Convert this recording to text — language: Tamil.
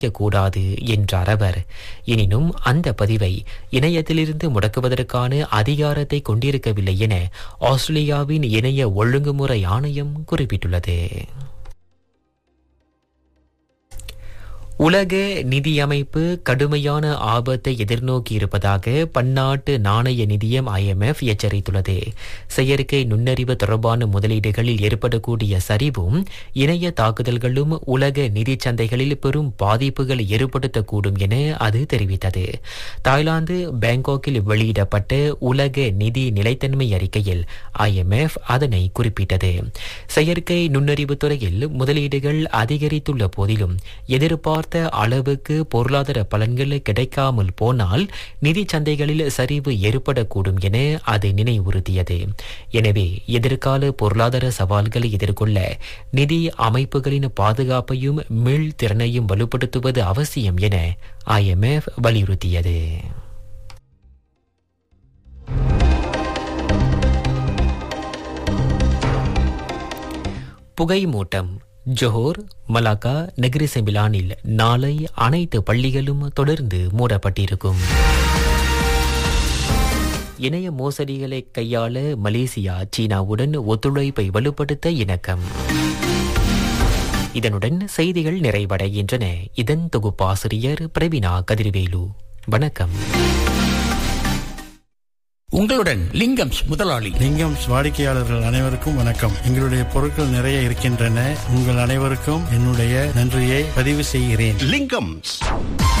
கூடாது என்றார் அவர் எனினும் அந்த பதிவை இணையத்திலிருந்து முடக்குவதற்கான அதிகாரத்தை கொண்டிருக்கவில்லை என ஆஸ்திரேலியாவின் இணைய ஒழுங்குமுறை ஆணையம் குறிப்பிட்டுள்ளது உலக நிதியமைப்பு கடுமையான ஆபத்தை எதிர்நோக்கி இருப்பதாக பன்னாட்டு நாணய நிதியம் ஐஎம்எஃப் எச்சரித்துள்ளது செயற்கை நுண்ணறிவு தொடர்பான முதலீடுகளில் ஏற்படக்கூடிய சரிவும் இணைய தாக்குதல்களும் உலக நிதி சந்தைகளில் பெரும் பாதிப்புகளை ஏற்படுத்தக்கூடும் என அது தெரிவித்தது தாய்லாந்து பேங்காக்கில் வெளியிடப்பட்ட உலக நிதி நிலைத்தன்மை அறிக்கையில் ஐஎம்எஃப் அதனை குறிப்பிட்டது செயற்கை நுண்ணறிவு துறையில் முதலீடுகள் அதிகரித்துள்ள போதிலும் எதிர்பார்த்த அளவுக்கு பொருளாதார பலன்கள் கிடைக்காமல் போனால் நிதி சந்தைகளில் சரிவு ஏற்படக்கூடும் என அது நினைவுறுத்தியது எனவே எதிர்கால பொருளாதார சவால்களை எதிர்கொள்ள நிதி அமைப்புகளின் பாதுகாப்பையும் மீள்திறனையும் வலுப்படுத்துவது அவசியம் என ஐஎம்எஃப் வலியுறுத்தியது புகைமூட்டம் ஜோஹர் மலாக்கா நெகிரி செம்பிலானில் நாளை அனைத்து பள்ளிகளும் தொடர்ந்து மூடப்பட்டிருக்கும் இணைய மோசடிகளை கையாள மலேசியா சீனாவுடன் ஒத்துழைப்பை வலுப்படுத்த இணக்கம் இதனுடன் செய்திகள் நிறைவடைகின்றன இதன் தொகுப்பாசிரியர் பிரவீனா கதிர்வேலு வணக்கம் உங்களுடன் லிங்கம்ஸ் முதலாளி லிங்கம் வாடிக்கையாளர்கள் அனைவருக்கும் வணக்கம் எங்களுடைய பொருட்கள் நிறைய இருக்கின்றன உங்கள் அனைவருக்கும் என்னுடைய நன்றியை பதிவு செய்கிறேன் Linkums.